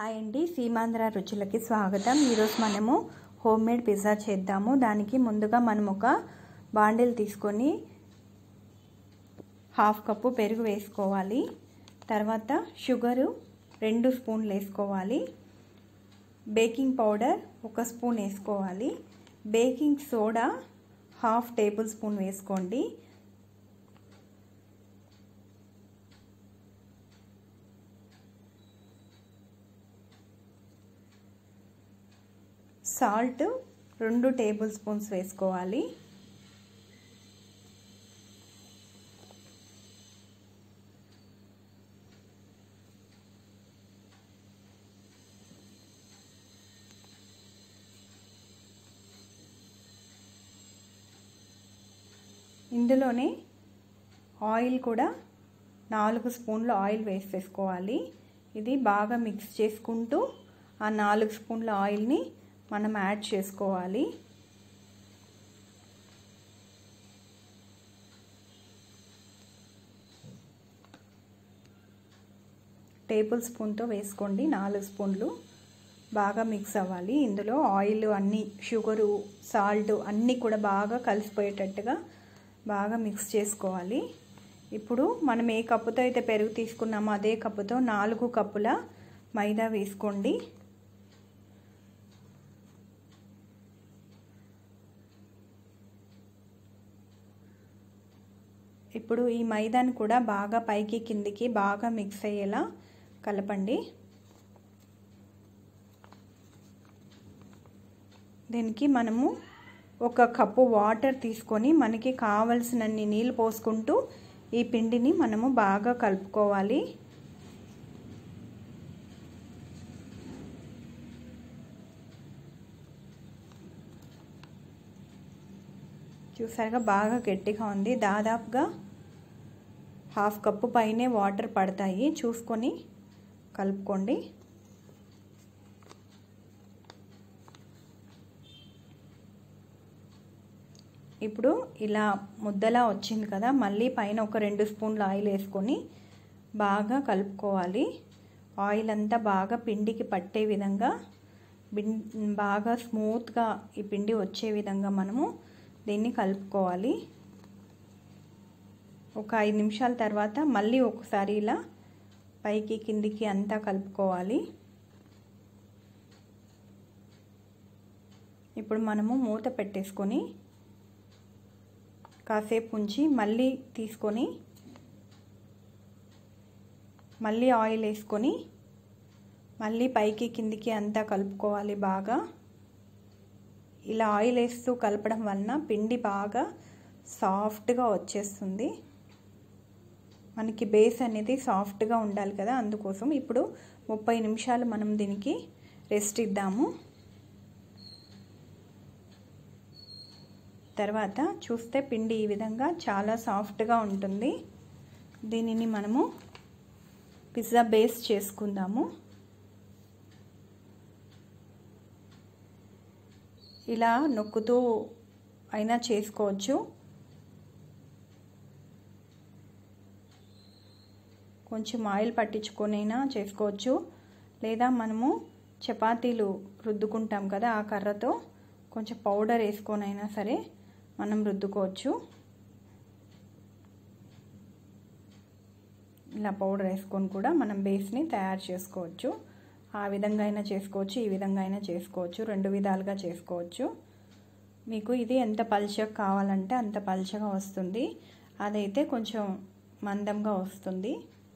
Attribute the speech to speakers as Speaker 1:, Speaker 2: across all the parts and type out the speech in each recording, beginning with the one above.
Speaker 1: hi అండి సీమాంధ్ర రుచులకి స్వాగతం ఈరోజు మనము హోమ్ మేడ్ పిజ్జా చేద్దాము దానికి ముందుగా మనం ఒక బాండిల్ తీసుకొని హాఫ్ కప్పు పెరుగు వేసుకోవాలి తర్వాత షుగరు రెండు స్పూన్లు వేసుకోవాలి బేకింగ్ పౌడర్ ఒక స్పూన్ వేసుకోవాలి baking soda half tablespoon వేసుకోండి సాల్ట్ రెండు టేబుల్ స్పూన్స్ వేసుకోవాలి ఇందులోనే ఆయిల్ కూడా నాలుగు స్పూన్లు ఆయిల్ వేసేసుకోవాలి ఇది బాగా మిక్స్ చేసుకుంటూ ఆ నాలుగు స్పూన్ల ఆయిల్ని మనం యాడ్ చేసుకోవాలి టేబుల్ స్పూన్తో వేసుకోండి నాలుగు స్పూన్లు బాగా మిక్స్ అవ్వాలి ఇందులో ఆయిల్ అన్నీ షుగరు సాల్ట్ అన్నీ కూడా బాగా కలిసిపోయేటట్టుగా బాగా మిక్స్ చేసుకోవాలి ఇప్పుడు మనం ఏ కప్పుతో అయితే పెరుగు తీసుకున్నామో అదే కప్పుతో నాలుగు కప్పుల మైదా వేసుకోండి ఇప్పుడు ఈ మైదాని కూడా బాగా పైకి కిందికి బాగా మిక్స్ అయ్యేలా కలపండి దీనికి మనము ఒక కప్పు వాటర్ తీసుకొని మనకి కావలసినన్ని నీళ్ళు పోసుకుంటూ ఈ పిండిని మనము బాగా కలుపుకోవాలి చూసారుగా బాగా గట్టిగా ఉంది దాదాపుగా హాఫ్ కప్పు పైనే వాటర్ పడతాయి చూసుకొని కలుపుకోండి ఇప్పుడు ఇలా ముద్దలా వచ్చింది కదా మళ్ళీ పైన ఒక రెండు స్పూన్లు ఆయిల్ వేసుకొని బాగా కలుపుకోవాలి ఆయిల్ అంతా బాగా పిండికి పట్టే విధంగా బాగా స్మూత్గా ఈ పిండి వచ్చే విధంగా మనము దీన్ని కలుపుకోవాలి ఒక ఐదు నిమిషాల తర్వాత మళ్ళీ ఒకసారి ఇలా పైకి కిందికి అంతా కలుపుకోవాలి ఇప్పుడు మనము మూత పెట్టేసుకొని కాసేపు ఉంచి మళ్ళీ తీసుకొని మళ్ళీ ఆయిల్ వేసుకొని మళ్ళీ పైకి కిందికి అంతా కలుపుకోవాలి బాగా ఇలా ఆయిల్ వేస్తూ కలపడం వలన పిండి బాగా సాఫ్ట్గా వచ్చేస్తుంది మనకి బేస్ అనేది సాఫ్ట్గా ఉండాలి కదా అందుకోసం ఇప్పుడు ముప్పై నిమిషాలు మనం దీనికి రెస్ట్ ఇద్దాము తర్వాత చూస్తే పిండి ఈ విధంగా చాలా సాఫ్ట్గా ఉంటుంది దీనిని మనము పిజ్జా బేస్ చేసుకుందాము ఇలా నొక్కుతూ అయినా చేసుకోవచ్చు కొంచెం ఆయిల్ పట్టించుకొనైనా చేసుకోవచ్చు లేదా మనము చపాతీలు రుద్దుకుంటాం కదా ఆ కర్రతో కొంచెం పౌడర్ వేసుకొనైనా సరే మనం రుద్దుకోవచ్చు ఇలా పౌడర్ వేసుకొని కూడా మనం బేస్ని తయారు చేసుకోవచ్చు ఆ విధంగా అయినా చేసుకోవచ్చు ఈ విధంగా అయినా చేసుకోవచ్చు రెండు విధాలుగా చేసుకోవచ్చు మీకు ఇది ఎంత పల్చగా కావాలంటే అంత పల్చగా వస్తుంది అదైతే కొంచెం మందంగా వస్తుంది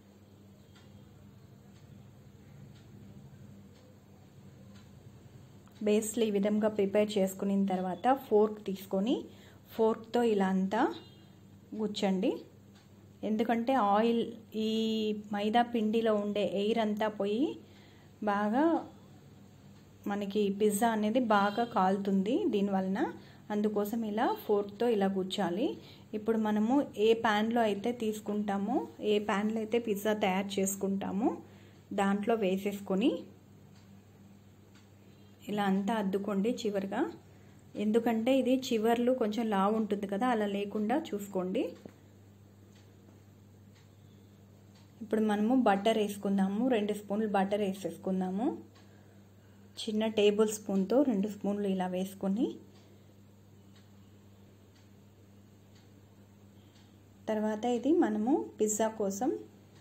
Speaker 1: బేస్లు ఈ విధంగా ప్రిపేర్ చేసుకున్న తర్వాత ఫోర్క్ తీసుకొని ఫోర్క్తో ఇలా అంతా గుచ్చండి ఎందుకంటే ఆయిల్ ఈ మైదా పిండిలో ఉండే ఎయిర్ అంతా పోయి బాగా మనకి పిజ్జా అనేది బాగా కాలుతుంది దీనివలన అందుకోసం ఇలా ఫోర్క్తో ఇలా గుచ్చాలి ఇప్పుడు మనము ఏ ప్యాన్లో అయితే తీసుకుంటామో ఏ ప్యాన్లో అయితే పిజ్జా తయారు చేసుకుంటామో దాంట్లో వేసేసుకొని ఇలా అంతా అద్దుకోండి చివరిగా ఎందుకంటే ఇది చివర్లు కొంచెం లావు ఉంటుంది కదా అలా లేకుండా చూసుకోండి ఇప్పుడు మనము బటర్ వేసుకుందాము రెండు స్పూన్లు బటర్ వేసేసుకుందాము చిన్న టేబుల్ స్పూన్తో రెండు స్పూన్లు ఇలా వేసుకొని తర్వాత ఇది మనము పిజ్జా కోసం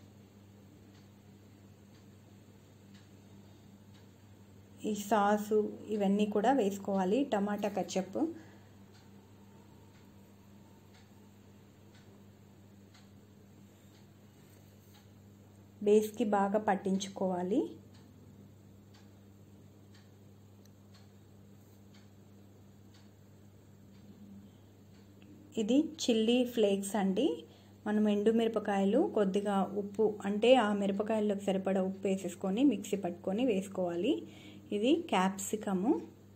Speaker 1: ఈ సాసు ఇవన్నీ కూడా వేసుకోవాలి టమాటా కచ్చప్ బేస్కి బాగా పట్టించుకోవాలి ఇది చిల్లీ ఫ్లేక్స్ అండి మనం ఎండు మిరపకాయలు కొద్దిగా ఉప్పు అంటే ఆ మిరపకాయల్లోకి సరిపడా ఉప్పు వేసేసుకొని మిక్సీ పట్టుకొని వేసుకోవాలి ఇది క్యాప్సికము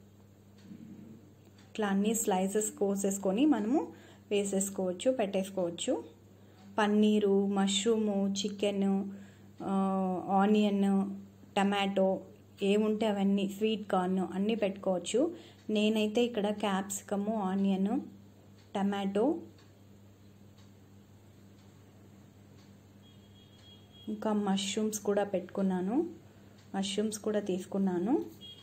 Speaker 1: ఇట్లా అన్ని స్లైసెస్ కోసేసుకొని మనము వేసేసుకోవచ్చు పెట్టేసుకోవచ్చు paneer mushroom chicken onion tomato ఏముంటే అవన్నీ స్వీట్ కార్న్ అన్నీ పెట్టుకోవచ్చు నేనైతే ఇక్కడ క్యాప్సికము ఆనియన్ టమాటో ఇంకా మష్రూమ్స్ కూడా పెట్టుకున్నాను మష్రూమ్స్ కూడా తీసుకున్నాను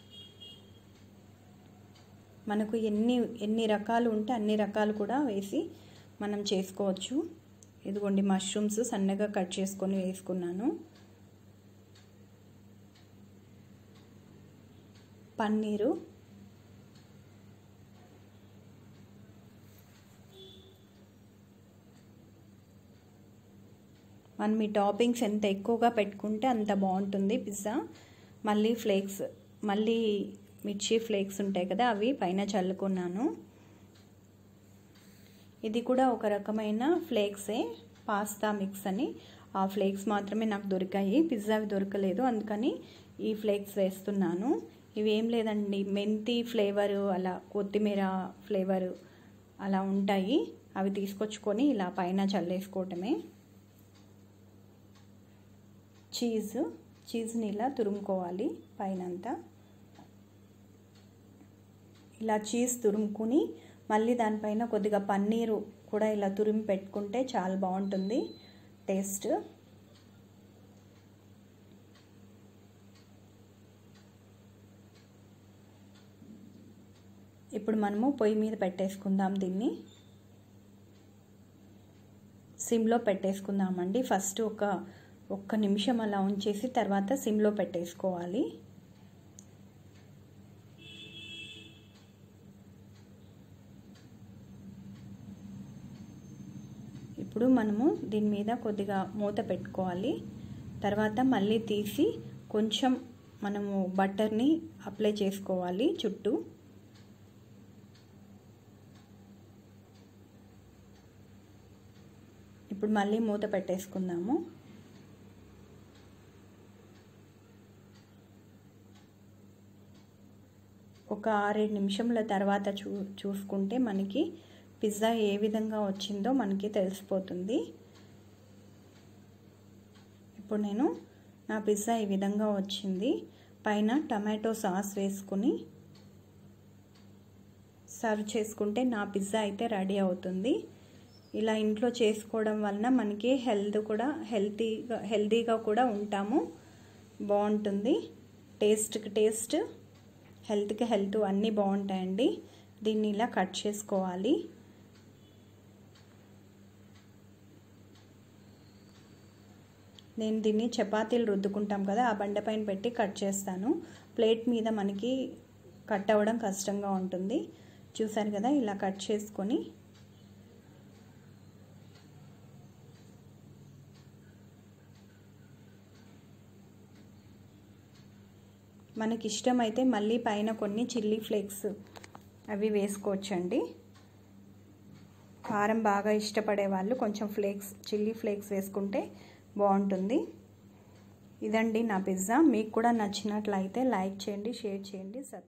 Speaker 1: మనకు ఎన్ని ఎన్ని రకాలు ఉంటే అన్ని రకాలు కూడా వేసి మనం చేసుకోవచ్చు ఇదిగోండి మష్రూమ్స్ సన్నగా కట్ చేసుకొని వేసుకున్నాను పన్నీరు మనం ఈ టాపింగ్స్ ఎంత ఎక్కువగా పెట్టుకుంటే అంత బాగుంటుంది పిజ్జా మళ్ళీ ఫ్లేక్స్ మళ్ళీ మిర్చి ఫ్లేక్స్ ఉంటాయి కదా అవి పైన చల్లుకున్నాను ఇది కూడా ఒక రకమైన ఫ్లేక్సే పాస్తా మిక్స్ అని ఆ ఫ్లేక్స్ మాత్రమే నాకు దొరికాయి పిజ్జావి దొరకలేదు అందుకని ఈ ఫ్లేక్స్ వేస్తున్నాను ఇవి ఏం లేదండి మెంతి ఫ్లేవరు అలా కొత్తిమీర ఫ్లేవరు అలా ఉంటాయి అవి తీసుకొచ్చుకొని ఇలా పైన చల్లేసుకోవటమే చీజ్ చీజ్ని ఇలా తురుముకోవాలి పైనంతా ఇలా చీజ్ తురుముకుని మళ్ళీ దానిపైన కొద్దిగా పన్నీరు కూడా ఇలా తురిమి పెట్టుకుంటే చాలా బాగుంటుంది టేస్ట్ ఇప్పుడు మనము పొయ్యి మీద పెట్టేసుకుందాం దీన్ని సిమ్లో పెట్టేసుకుందామండి ఫస్ట్ ఒక ఒక్క నిమిషం అలా ఉంచేసి తర్వాత సిమ్లో పెట్టేసుకోవాలి ఇప్పుడు మనము దీని మీద కొద్దిగా మూత పెట్టుకోవాలి తర్వాత మళ్ళీ తీసి కొంచెం మనము బటర్ని అప్లై చేసుకోవాలి చుట్టూ ఇప్పుడు మళ్ళీ మూత పెట్టేసుకుందాము ఒక ఆరేడు నిమిషంల తర్వాత చూ చూసుకుంటే మనకి పిజ్జా ఏ విధంగా వచ్చిందో మనకి తెలిసిపోతుంది ఇప్పుడు నేను నా పిజ్జా ఈ విధంగా వచ్చింది పైన టమాటో సాస్ వేసుకుని సర్వ్ చేసుకుంటే నా పిజ్జా అయితే రెడీ అవుతుంది ఇలా ఇంట్లో చేసుకోవడం వలన మనకి హెల్త్ కూడా హెల్తీగా హెల్తీగా కూడా ఉంటాము బాగుంటుంది టేస్ట్కి టేస్ట్ హెల్త్కి హెల్త్ అన్నీ బాగుంటాయండి దీన్ని ఇలా కట్ చేసుకోవాలి నేను దీన్ని చపాతీలు రుద్దుకుంటాం కదా ఆ బండ పైన పెట్టి కట్ చేస్తాను ప్లేట్ మీద మనకి కట్ అవ్వడం కష్టంగా ఉంటుంది చూసారు కదా ఇలా కట్ చేసుకొని మనకి ఇష్టమైతే మళ్ళీ పైన కొన్ని చిల్లీ ఫ్లేక్స్ అవి వేసుకోవచ్చండి కారం బాగా ఇష్టపడే వాళ్ళు కొంచెం ఫ్లేక్స్ చిల్లీ ఫ్లేక్స్ వేసుకుంటే బాగుంటుంది ఇదండి నా పిజ్జా మీకు కూడా నచ్చినట్లయితే లైక్ చేయండి షేర్ చేయండి